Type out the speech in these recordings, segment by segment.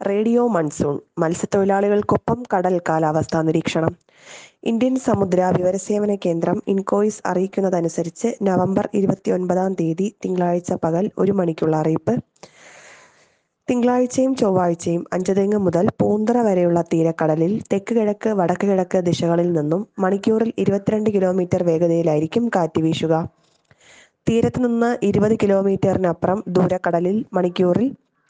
radio monsoon മത്സ്യത്തൊഴിലാളികൾക്കൊപ്പം കടൽ കാലാവസ്ഥാ നിരീക്ഷണം ഇന്ത്യൻ സമുദ്ര വിവരസേവന കേന്ദ്രം ഇൻകോയിസ് അറിയിക്കുന്നതനുസരിച്ച് നവംബർ ഇരുപത്തിയൊൻപതാം തീയതി തിങ്കളാഴ്ച പകൽ ഒരു മണിക്കുള്ള അറിയിപ്പ് തിങ്കളാഴ്ചയും ചൊവ്വാഴ്ചയും അഞ്ചുതെങ്ങ് മുതൽ പൂന്തറ വരെയുള്ള തീരക്കടലിൽ തെക്ക് കിഴക്ക് വടക്ക് കിഴക്ക് ദിശകളിൽ നിന്നും മണിക്കൂറിൽ ഇരുപത്തിരണ്ട് കിലോമീറ്റർ വേഗതയിലായിരിക്കും കാറ്റ് വീശുക തീരത്ത് നിന്ന് ഇരുപത് കിലോമീറ്ററിനപ്പുറം ദൂരക്കടലിൽ മണിക്കൂറിൽ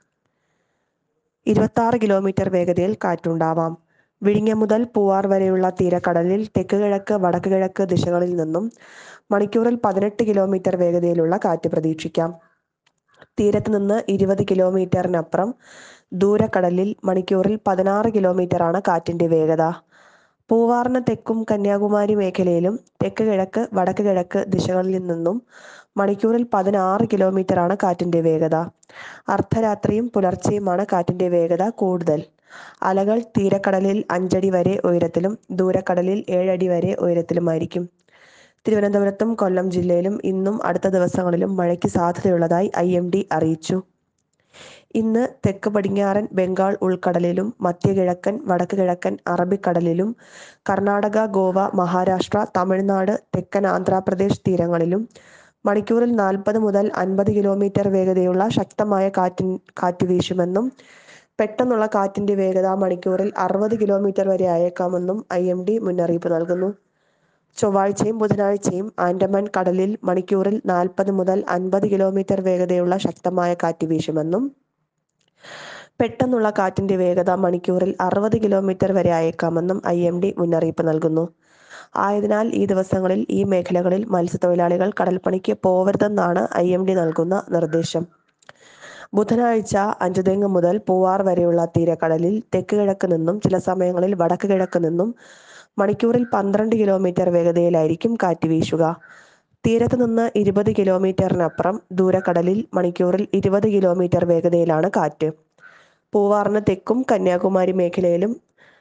ഇരുപത്തി കിലോമീറ്റർ വേഗതയിൽ കാറ്റുണ്ടാവാം വിഴിഞ്ഞം മുതൽ പൂവാർ വരെയുള്ള തീരക്കടലിൽ തെക്ക് കിഴക്ക് വടക്ക് കിഴക്ക് ദിശകളിൽ നിന്നും മണിക്കൂറിൽ പതിനെട്ട് കിലോമീറ്റർ വേഗതയിലുള്ള കാറ്റ് പ്രതീക്ഷിക്കാം തീരത്ത് നിന്ന് ഇരുപത് കിലോമീറ്ററിനപ്പുറം ദൂരക്കടലിൽ മണിക്കൂറിൽ പതിനാറ് കിലോമീറ്ററാണ് കാറ്റിന്റെ വേഗത പൂവാറിന് തെക്കും കന്യാകുമാരി മേഖലയിലും തെക്ക് കിഴക്ക് വടക്ക് കിഴക്ക് ദിശകളിൽ നിന്നും മണിക്കൂറിൽ പതിനാറ് കിലോമീറ്ററാണ് കാറ്റിന്റെ വേഗത അർദ്ധരാത്രിയും പുലർച്ചെയുമാണ് കാറ്റിന്റെ വേഗത കൂടുതൽ അലകൾ തീരക്കടലിൽ അഞ്ചടി വരെ ഉയരത്തിലും ദൂരക്കടലിൽ ഏഴടി വരെ ഉയരത്തിലുമായിരിക്കും തിരുവനന്തപുരത്തും കൊല്ലം ജില്ലയിലും ഇന്നും അടുത്ത ദിവസങ്ങളിലും മഴയ്ക്ക് സാധ്യതയുള്ളതായി ഐ എം ഡി അറിയിച്ചു ഇന്ന് തെക്ക് പടിഞ്ഞാറൻ ബംഗാൾ ഉൾക്കടലിലും മധ്യകിഴക്കൻ വടക്ക് കിഴക്കൻ അറബിക്കടലിലും കർണാടക ഗോവ മഹാരാഷ്ട്ര തമിഴ്നാട് തെക്കൻ ആന്ധ്രാപ്രദേശ് തീരങ്ങളിലും മണിക്കൂറിൽ നാൽപ്പത് മുതൽ അൻപത് കിലോമീറ്റർ വേഗതയുള്ള ശക്തമായ കാറ്റിൻ കാറ്റ് വീശുമെന്നും പെട്ടെന്നുള്ള കാറ്റിന്റെ വേഗത മണിക്കൂറിൽ അറുപത് കിലോമീറ്റർ വരെ അയേക്കാമെന്നും ഐ എം ഡി മുന്നറിയിപ്പ് നൽകുന്നു ചൊവ്വാഴ്ചയും ബുധനാഴ്ചയും ആൻഡമാൻ കടലിൽ മണിക്കൂറിൽ നാൽപ്പത് മുതൽ അൻപത് കിലോമീറ്റർ വേഗതയുള്ള ശക്തമായ കാറ്റ് വീശുമെന്നും പെട്ടെന്നുള്ള കാറ്റിന്റെ വേഗത മണിക്കൂറിൽ അറുപത് കിലോമീറ്റർ വരെ അയേക്കാമെന്നും ഐ എം ഡി മുന്നറിയിപ്പ് നൽകുന്നു ആയതിനാൽ ഈ ദിവസങ്ങളിൽ ഈ മേഖലകളിൽ മത്സ്യത്തൊഴിലാളികൾ കടൽപ്പണിക്ക് പോവരുതെന്നാണ് ഐ എം ഡി നൽകുന്ന നിർദ്ദേശം ബുധനാഴ്ച അഞ്ചുതെങ്ങ് മുതൽ പൂവാർ വരെയുള്ള തീരക്കടലിൽ തെക്ക് കിഴക്ക് നിന്നും ചില സമയങ്ങളിൽ വടക്ക് കിഴക്ക് നിന്നും മണിക്കൂറിൽ പന്ത്രണ്ട് കിലോമീറ്റർ വേഗതയിലായിരിക്കും കാറ്റ് വീശുക തീരത്ത് നിന്ന് ഇരുപത് കിലോമീറ്ററിനപ്പുറം ദൂരക്കടലിൽ മണിക്കൂറിൽ ഇരുപത് കിലോമീറ്റർ വേഗതയിലാണ് കാറ്റ് പൂവാറിന് തെക്കും കന്യാകുമാരി മേഖലയിലും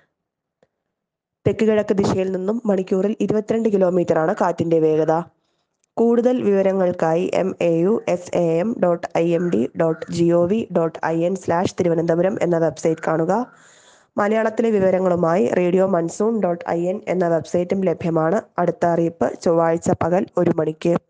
തെക്ക് കിഴക്ക് ദിശയിൽ നിന്നും മണിക്കൂറിൽ ഇരുപത്തിരണ്ട് കിലോമീറ്ററാണ് കാറ്റിന്റെ വേഗത കൂടുതൽ വിവരങ്ങൾക്കായി M A U S A M dot I M D dot G O V dot I N slash Thiruvananthapuram എന്ന വെബ്സൈറ്റ് കാണുക മലയാളത്തിലെ വിവരങ്ങളുമായി radio monsoon dot I N എന്ന വെബ്സൈറ്റും ലഭ്യമാണ് അടുത്ത അറിയിപ്പ് ചൊവ്വാഴ്ച പകൽ ഒരു മണിക്ക്